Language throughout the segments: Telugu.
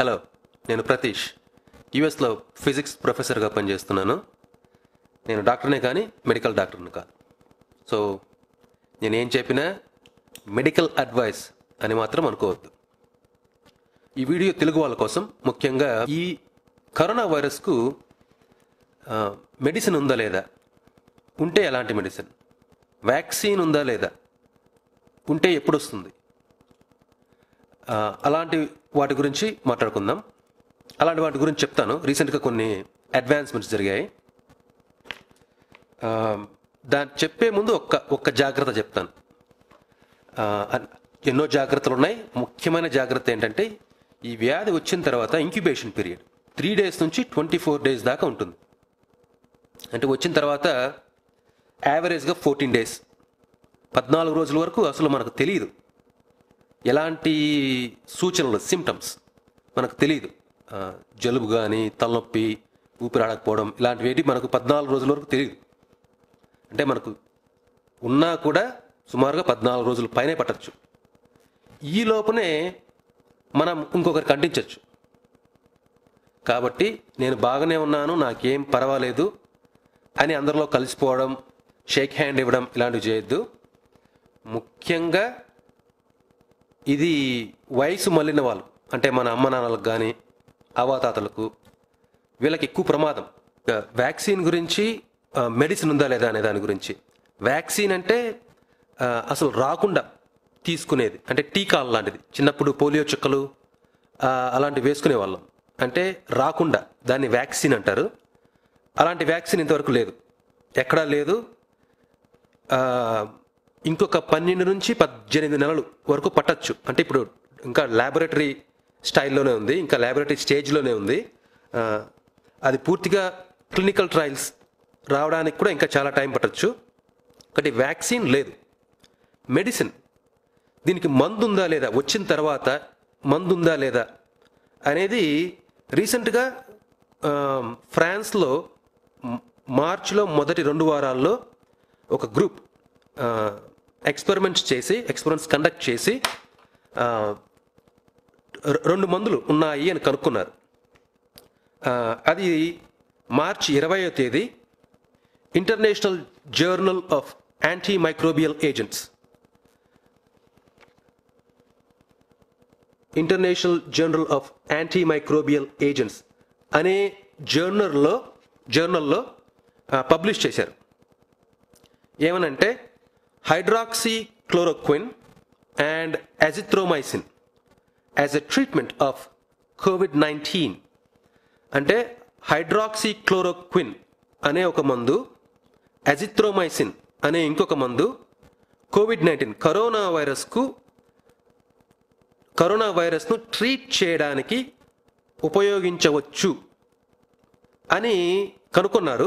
హలో నేను ప్రతీష్ యుఎస్లో ఫిజిక్స్ ప్రొఫెసర్గా పనిచేస్తున్నాను నేను డాక్టర్నే కానీ మెడికల్ డాక్టర్ని కాదు సో నేను ఏం చెప్పినా మెడికల్ అడ్వైస్ అని మాత్రం అనుకోవద్దు ఈ వీడియో తెలుగు వాళ్ళ కోసం ముఖ్యంగా ఈ కరోనా వైరస్కు ఆ, మెడిసిన్ ఉందా లేదా ఉంటే ఎలాంటి మెడిసిన్ వ్యాక్సిన్ ఉందా లేదా ఉంటే ఎప్పుడు వస్తుంది ఆ, అలాంటి వాటి గురించి మాట్లాడుకుందాం అలాంటి వాటి గురించి చెప్తాను రీసెంట్గా కొన్ని అడ్వాన్స్మెంట్స్ జరిగాయి ఆ, దాన్ని చెప్పే ముందు ఒక్క ఒక్క జాగ్రత్త చెప్తాను ఆ, అన్- ఎన్నో జాగ్రత్తలు ఉన్నాయి ముఖ్యమైన జాగ్రత్త ఏంటంటే ఈ వ్యాధి వచ్చిన తర్వాత ఇంక్యుబేషన్ పీరియడ్ త్రీ డేస్ నుంచి ట్వంటీ ఫోర్ డేస్ దాకా ఉంటుంది అంటే వచ్చిన తర్వాత యావరేజ్గా ఫోర్టీన్ డేస్ పద్నాలుగు రోజుల వరకు అసలు మనకు తెలియదు ఎలాంటి సూచనలు సిమ్టమ్స్ మనకు తెలియదు ఆ, జలుబు కానీ తలనొప్పి ఊపిరాడకపోవడం ఇలాంటివి మనకు పద్నాలుగు రోజుల వరకు తెలియదు అంటే మనకు ఉన్నా కూడా సుమారుగా పద్నాలుగు రోజుల పైనే పట్టచ్చు ఈ లోపునే మనం ఇంకొకరికి అంటించవచ్చు కాబట్టి నేను బాగానే ఉన్నాను నాకేం పర్వాలేదు అని అందరిలో కలిసిపోవడం షేక్ హ్యాండ్ ఇవ్వడం ఇలాంటివి చేయొద్దు ముఖ్యంగా ఇది వయసు మళ్ళిన వాళ్ళు అంటే మన అమ్మ నాన్నలకు కానీ అవాతాతలకు వీళ్ళకి ఎక్కువ ప్రమాదం ఇక వ్యాక్సిన్ గురించి ఆ, మెడిసిన్ ఉందా లేదా అనే దాని గురించి వ్యాక్సిన్ అంటే ఆ, అసలు రాకుండా తీసుకునేది అంటే టీకాలు లాంటిది చిన్నప్పుడు పోలియో చుక్కలు ఆ, అలాంటివి వేసుకునే వాళ్ళం అంటే రాకుండా దాన్ని వ్యాక్సిన్ అంటారు అలాంటి వ్యాక్సిన్ ఇంతవరకు లేదు ఎక్కడా లేదు ఆ, ఇంకొక పన్నెండు నుంచి పద్దెనిమిది నెలలు వరకు పట్టచ్చు అంటే ఇప్పుడు ఇంకా ల్యాబొరేటరీ స్టైల్లోనే ఉంది ఇంకా ల్యాబొరేటరీ స్టేజ్లోనే ఉంది ఆ, అది పూర్తిగా క్లినికల్ ట్రయల్స్ రావడానికి కూడా ఇంకా చాలా టైం పట్టచ్చు ఒకటి వ్యాక్సిన్ లేదు మెడిసిన్ దీనికి మందు ఉందా లేదా వచ్చిన తర్వాత మందు ఉందా లేదా అనేది రీసెంట్గా ఆ, ఫ్రాన్స్లో మ్- మార్చిలో మొదటి రెండు వారాల్లో ఒక గ్రూప్ ఎక్స్పెరిమెంట్స్ చేసి ఎక్స్పెరిమెంట్స్ కండక్ట్ చేసి ఆ, రె- రెండు మందులు ఉన్నాయి అని కనుక్కున్నారు ఆ, అది మార్చి ఇరవయో తేదీ international journal of antimicrobial agents international journal of antimicrobial agents అనే జర్నల్లో జర్నల్లో పబ్లిష్ చేశారు ఏమనంటే hydroxychloroquine and azithromycin as a treatment of COVID nineteen అంటే హైడ్రాక్సీ క్లోరోక్విన్ అనే ఒక మందు అజిత్రోమైసిన్ అనే ఇంకొక మందు కోవిడ్ నైన్టీన్ కరోనా వైరస్కు కరోనా వైరస్ను ట్రీట్ చేయడానికి ఉపయోగించవచ్చు అని కనుక్కున్నారు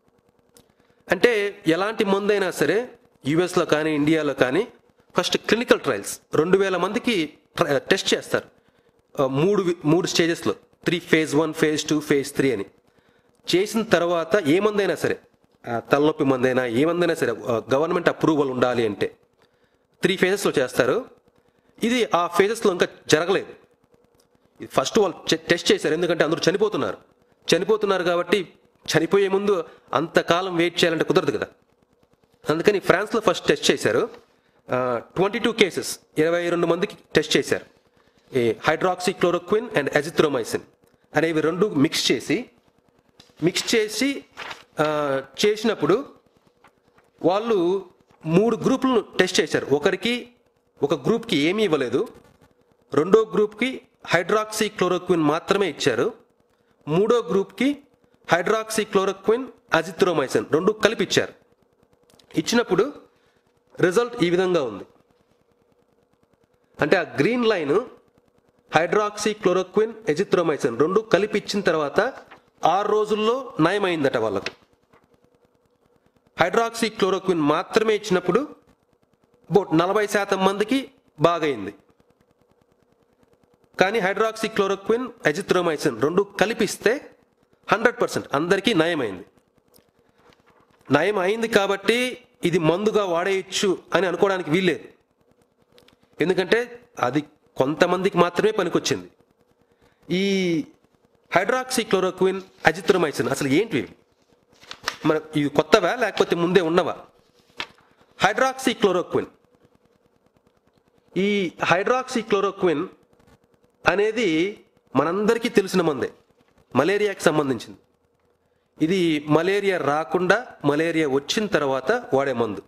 అంటే ఎలాంటి మందైనా సరే యుఎస్లో కానీ ఇండియాలో కానీ ఫస్ట్ క్లినికల్ ట్రయల్స్ రెండు వేల మందికి ట్ర- టెస్ట్ చేస్తారు ఆ, మూడు వి- మూడు స్టేజెస్లో three phase one phase two phase three అని చేసిన తర్వాత ఏ మందైనా సరే ఆ, తలనొప్పి మందైనా ఏ మందైనా సరే ఆ, గవర్నమెంట్ అప్రూవల్ ఉండాలి అంటే త్రీ ఫేజెస్లో చేస్తారు ఇది ఆ ఫేజెస్లో ఇంకా జరగలేదు ఇది ఫస్ట్ వాళ్ళు చె- టెస్ట్ చేశారు ఎందుకంటే అందరూ చనిపోతున్నారు చనిపోతున్నారు కాబట్టి చనిపోయే ముందు అంతకాలం వెయిట్ చేయాలంటే కుదరదు కదా అందుకని ఫ్రాన్స్లో ఫస్ట్ టెస్ట్ చేశారు ట్వంటీ టూ కేసెస్ ఇరవై రెండు మందికి టెస్ట్ చేశారు ఈ హైడ్రాక్సీ క్లోరోక్విన్ అండ్ అజిత్రోమైసిన్ అనేవి రెండు మిక్స్ చేసి మిక్స్ చేసి ఆ, చేసినప్పుడు వాళ్ళు మూడు గ్రూపులను టెస్ట్ చేశారు ఒకరికి ఒక గ్రూప్కి ఏమీ ఇవ్వలేదు రెండో గ్రూప్కి హైడ్రాక్సీ క్లోరోక్విన్ మాత్రమే ఇచ్చారు మూడో గ్రూప్కి హైడ్రాక్సీ క్లోరోక్విన్ అజిత్రోమైసిన్ రెండు కలిపి ఇచ్చారు ఇచ్చినప్పుడు రిజల్ట్ ఈ విధంగా ఉంది అంటే ఆ green line hydroxychloroquine azithromycin రెండు కలిపి ఇచ్చిన తర్వాత ఆరు రోజుల్లో నయమైందట వాళ్ళకు హైడ్రాక్సీ క్లోరోక్విన్ మాత్రమే ఇచ్చినప్పుడు అబౌట్ నలభై శాతం మందికి బాగైంది కానీ హైడ్రాక్సీ క్లోరోక్విన్ ఎజిత్రోమైసిన్ రెండు కలిపిస్తే హండ్రెడ్ పర్సెంట్ అందరికీ నయమైంది నయం అయింది కాబట్టి ఇది మందుగా వాడేయచ్చు అని అనుకోవడానికి వీల్లేదు ఎందుకంటే అది కొంతమందికి మాత్రమే పనికొచ్చింది ఈ హైడ్రాక్సీ క్లోరోక్విన్ అజిత్రోమైసిన్ అసలు ఏంటి ఇవి? మన ఇవి కొత్తవా లేకపోతే ముందే ఉన్నవా హైడ్రాక్సీ క్లోరోక్విన్ ఈ హైడ్రాక్సీ క్లోరోక్విన్ అనేది మనందరికీ తెలిసిన మందే మలేరియాకి సంబంధించింది ఇది మలేరియా రాకుండా మలేరియా వచ్చిన తర్వాత వాడే మందు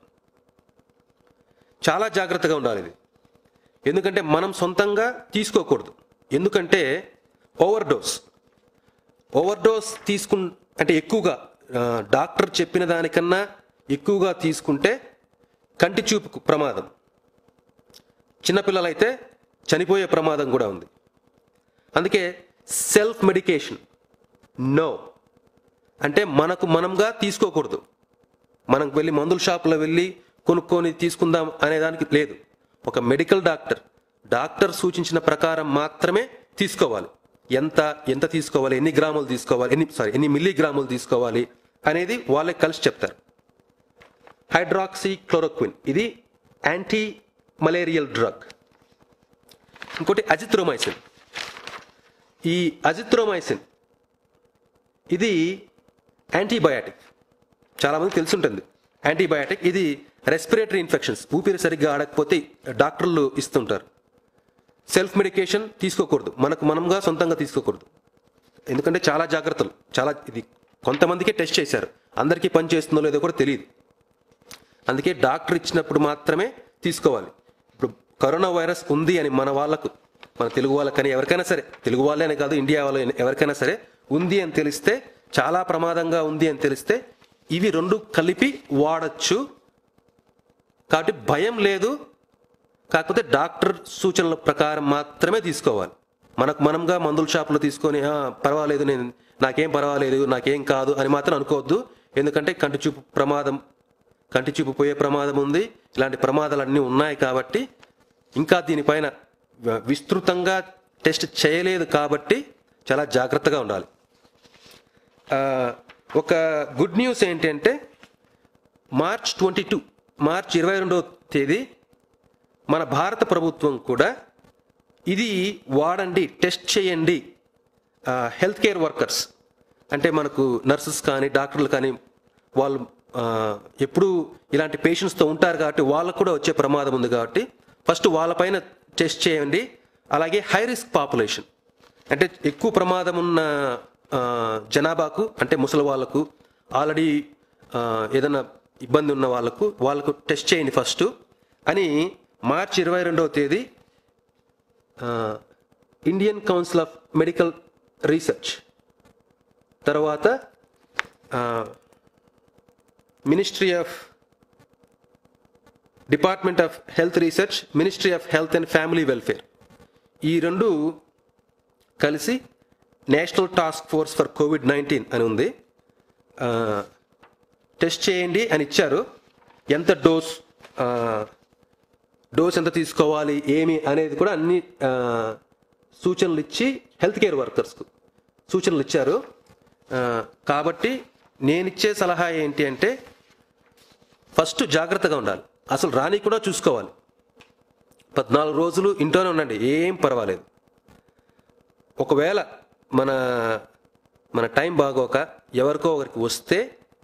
చాలా జాగ్రత్తగా ఉండాలి ఇది ఎందుకంటే మనం సొంతంగా తీసుకోకూడదు ఎందుకంటే ఓవర్ డోస్ ఓవర్ డోస్ తీసుకు అంటే ఎక్కువగా ఆ, డాక్టర్ చెప్పిన దానికన్నా ఎక్కువగా తీసుకుంటే కంటి చూపుకు ప్రమాదం చిన్నపిల్లలైతే చనిపోయే ప్రమాదం కూడా ఉంది అందుకే సెల్ఫ్ మెడికేషన్ నో అంటే మనకు మనంగా తీసుకోకూడదు మనం వెళ్ళి మందుల షాపులో వెళ్ళి కొనుక్కొని తీసుకుందాం అనే దానికి లేదు ఒక మెడికల్ డాక్టర్ డాక్టర్ సూచించిన ప్రకారం మాత్రమే తీసుకోవాలి ఎంత ఎంత తీసుకోవాలి ఎన్ని గ్రాములు తీసుకోవాలి ఎన్ని సారీ ఎన్ని మిల్లీ గ్రాములు తీసుకోవాలి అనేది వాళ్ళే కలిసి చెప్తారు హైడ్రాక్సీ క్లోరోక్విన్ ఇది యాంటీ మలేరియల్ డ్రగ్ ఇంకోటి అజిత్రోమైసిన్ ఈ అజిత్రోమైసిన్ ఇది యాంటీబయాటిక్ చాలామంది తెలిసి ఉంటుంది యాంటీబయాటిక్ ఇది రెస్పిరేటరీ ఇన్ఫెక్షన్స్ ఊపిరి సరిగ్గా ఆడకపోతే డాక్టర్లు ఇస్తుంటారు సెల్ఫ్ మెడికేషన్ తీసుకోకూడదు మనకు మనంగా సొంతంగా తీసుకోకూడదు ఎందుకంటే చాలా జాగ్రత్తలు చాలా ఇది కొంతమందికే టెస్ట్ చేశారు అందరికీ పని చేస్తుందో లేదో కూడా తెలియదు అందుకే డాక్టర్ ఇచ్చినప్పుడు మాత్రమే తీసుకోవాలి ఇప్పుడు కరోనా వైరస్ ఉంది అని మన వాళ్ళకు మన తెలుగు వాళ్ళకని ఎవరికైనా సరే తెలుగు వాళ్ళే అని కాదు ఇండియా వాళ్ళు ఎవరికైనా సరే ఉంది అని తెలిస్తే చాలా ప్రమాదంగా ఉంది అని తెలిస్తే ఇవి రెండు కలిపి వాడచ్చు కాబట్టి భయం లేదు కాకపోతే డాక్టర్ సూచనల ప్రకారం మాత్రమే తీసుకోవాలి మనకు మనంగా మందుల షాపులో తీసుకొని "ఆ, పర్వాలేదు నేను నాకేం పర్వాలేదు నాకేం కాదు అని మాత్రం అనుకోవద్దు ఎందుకంటే కంటి చూపు ప్రమాదం కంటి చూపు పోయే ప్రమాదం ఉంది ఇలాంటి ప్రమాదాలన్నీ ఉన్నాయి కాబట్టి ఇంకా దీనిపైన వ- విస్తృతంగా టెస్ట్ చేయలేదు కాబట్టి చాలా జాగ్రత్తగా ఉండాలి ఆ, ఒక గుడ్ న్యూస్ ఏంటంటే మార్చ్ ట్వంటీ టూ మార్చ్ ఇరవై రెండవ తేదీ మన భారత ప్రభుత్వం కూడా ఇది వాడండి టెస్ట్ చేయండి హెల్త్ కేర్ వర్కర్స్ అంటే మనకు నర్సెస్ కానీ డాక్టర్లు కానీ వాళ్ళు ఆ, ఎప్పుడూ ఇలాంటి పేషెంట్స్తో ఉంటారు కాబట్టి వాళ్ళకు కూడా వచ్చే ప్రమాదం ఉంది కాబట్టి ఫస్ట్ వాళ్ళపైన టెస్ట్ చేయండి అలాగే హై రిస్క్ పాపులేషన్ అంటే ఎక్కువ ప్రమాదం ఉన్న ఆ, జనాభాకు అంటే ముసలి వాళ్ళకు ఆల్రెడీ ఏదైనా ఇబ్బంది ఉన్న వాళ్ళకు వాళ్ళకు టెస్ట్ చేయండి ఫస్ట్ అని మార్చి ఇరవై రెండవ తేదీ ఆ, Indian Council of Medical Research తర్వాత ఆ, Ministry of Department of Health Research Ministry of Health and Family Welfare ఈ రెండు కలిసి National Task Force for COVID nineteen అని ఉంది ఆ, టెస్ట్ చేయండి అని ఇచ్చారు ఎంత డోస్ ఆ, డోస్ ఎంత తీసుకోవాలి ఏమి అనేది కూడా అన్ని ఆ, సూచనలు ఇచ్చి హెల్త్ కేర్ వర్కర్స్కు సూచనలు ఇచ్చారు ఆ, కాబట్టి నేను ఇచ్చే సలహా ఏంటి అంటే ఫస్ట్ జాగ్రత్తగా ఉండాలి అసలు రాని కూడా చూసుకోవాలి పద్నాలుగు రోజులు ఇంట్లోనే ఉండండి ఏం పర్వాలేదు ఒకవేళ మన మన టైం బాగోక ఎవరికో ఒకరికి వస్తే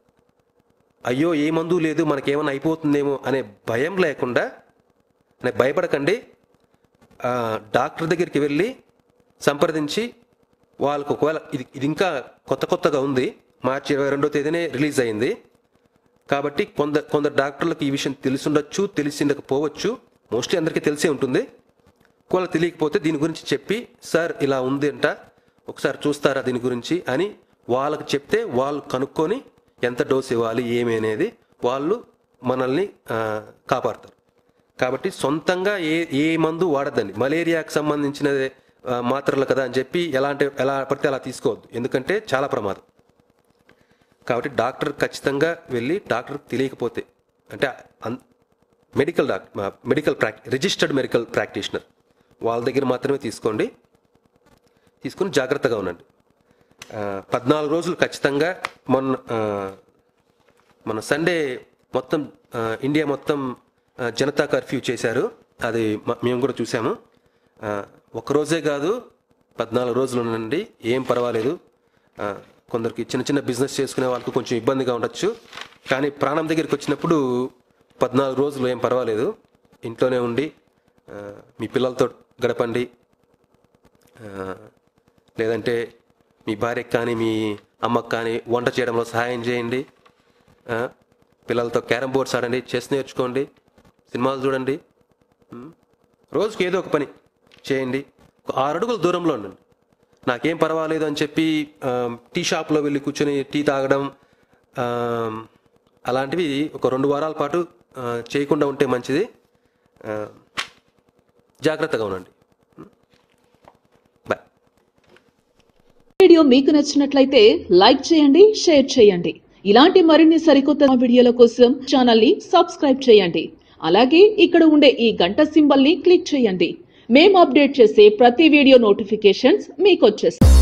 అయ్యో ఏ మందు లేదు మనకేమైనా అయిపోతుందేమో అనే భయం లేకుండా అనే భయపడకండి ఆ, డాక్టర్ దగ్గరికి వెళ్ళి సంప్రదించి వాళ్ళకు ఒకవేళ ఇది ఇది ఇంకా కొత్త కొత్తగా ఉంది మార్చి ఇరవై రెండో తేదీనే రిలీజ్ అయింది కాబట్టి కొందరు కొందరు డాక్టర్లకు ఈ విషయం తెలిసుండొచ్చు తెలిసిండకపోవచ్చు మోస్ట్లీ అందరికీ తెలిసే ఉంటుంది ఒకవేళ తెలియకపోతే దీని గురించి చెప్పి సార్ ఇలా ఉంది అంట ఒకసారి చూస్తారా దీని గురించి అని వాళ్ళకి చెప్తే వాళ్ళు కనుక్కొని ఎంత డోస్ ఇవ్వాలి ఏమి అనేది వాళ్ళు మనల్ని ఆ, కాపాడతారు కాబట్టి సొంతంగా ఏ ఏ మందు వాడద్దండి మలేరియాకి సంబంధించిన ఆ, మాత్రలు కదా అని చెప్పి ఎలాంటి ఎలా పడితే అలా తీసుకోవద్దు ఎందుకంటే చాలా ప్రమాదం కాబట్టి డాక్టర్ ఖచ్చితంగా వెళ్ళి డాక్టర్కి తెలియకపోతే అంటే అన్- మెడికల్ డాక్టర్ మెడికల్ ప్రాక్ రిజిస్టర్డ్ మెడికల్ ప్రాక్టీషనర్ వాళ్ళ దగ్గర మాత్రమే తీసుకోండి తీసుకుని జాగ్రత్తగా ఉండండి ఆ, పద్నాలుగు రోజులు ఖచ్చితంగా మొన్న ఆ, మన సండే మొత్తం ఆ, ఇండియా మొత్తం ఆ, జనతా కర్ఫ్యూ చేశారు అది మ- మేము కూడా చూసాము ఆ, ఒక రోజే కాదు పద్నాలుగు రోజులు ఉండండి ఏం పర్వాలేదు ఆ, కొందరికి చిన్న చిన్న బిజినెస్ చేసుకునే వాళ్ళకు కొంచెం ఇబ్బందిగా ఉండొచ్చు కానీ ప్రాణం దగ్గరికి వచ్చినప్పుడు పద్నాలుగు రోజులు ఏం పర్వాలేదు ఇంట్లోనే ఉండి ఆ, మీ పిల్లలతో గడపండి ఆ, లేదంటే మీ భార్యకి కానీ మీ అమ్మకి కానీ వంట చేయడంలో సహాయం చేయండి ఆ, పిల్లలతో క్యారమ్ బోర్డ్స్ ఆడండి చెస్ నేర్చుకోండి సినిమాలు చూడండి ఉమ్, రోజుకి ఏదో ఒక పని చేయండి ఒక ఆరు అడుగుల దూరంలో ఉండండి నాకేం పర్వాలేదు అని చెప్పి ఆ, టీ షాప్లో వెళ్ళి కూర్చొని టీ తాగడం ఆ, అలాంటివి ఒక రెండు వారాల పాటు ఆ, చేయకుండా ఉంటే మంచిది ఆ, జాగ్రత్తగా ఉండండి బాయ్ వీడియో మీకు నచ్చినట్లయితే లైక్ చేయండి షేర్ చేయండి ఇలాంటి మరిన్ని సరికొత్త వీడియోల కోసం ఛానల్ ని సబ్స్క్రైబ్ చేయండి అలాగే ఇక్కడ ఉండే ఈ గంట సింబల్ ని క్లిక్ చేయండి మేము అప్డేట్ చేసే ప్రతి వీడియో నోటిఫికేషన్స్ మీకు వచ్చేస్తాయి